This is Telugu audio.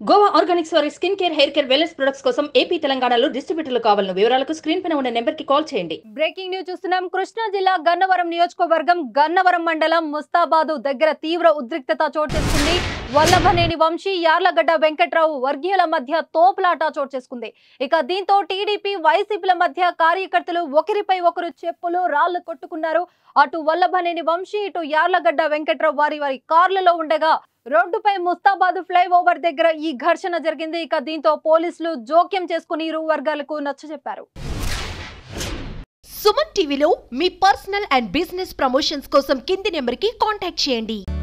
గోవా ఆర్గానిక్స్ వారి skin care hair care wellness products కోసం ఏపీ తెలంగాణలో డిస్ట్రిబ్యూటర్లు కావాలను వివరాలకు స్క్రీన్ పైన ఉన్న నెంబర్ కి కాల్ చేయండి బ్రేకింగ్ న్యూస్ చూస్తున్నాం కృష్ణా జిల్లా గన్నవరం నియోజకవర్గం గన్నవరం మండలం ముస్తాబాదు దగ్గర తీవ్ర ఉద్రిక్తత చోటు చేసుకుంది వల్లభనేని వంశీ యార్లగడ్డ వెంకట్రావు వర్గీయుల మధ్య తోపులాట చోటు చేసుకుంది ఇక దీంతో టీడీపీ వైసీపీల మధ్య కార్యకర్తలు ఒకరిపై ఒకరు చెప్పులు రాళ్లు కొట్టుకున్నారు అటు వల్లభనేని వంశీ ఇటు యార్లగడ్డ వెంకట్రావు వారి వారి కార్లలో ఉండగా రోడ్డుపై ముస్తాబాద్ ఫ్లైఓవర్ దగ్గర ఈ ఘర్షణ జరిగింది ఇక దీంతో పోలీసులు జోక్యం చేసుకుని ఇరు వర్గాలకు నచ్చజెప్పారు సుమన్ టీవీలో మీ పర్సనల్ అండ్ బిజినెస్ ప్రమోషన్స్ కోసం కింది నెంబర్కి కాంటాక్ట్ చేయండి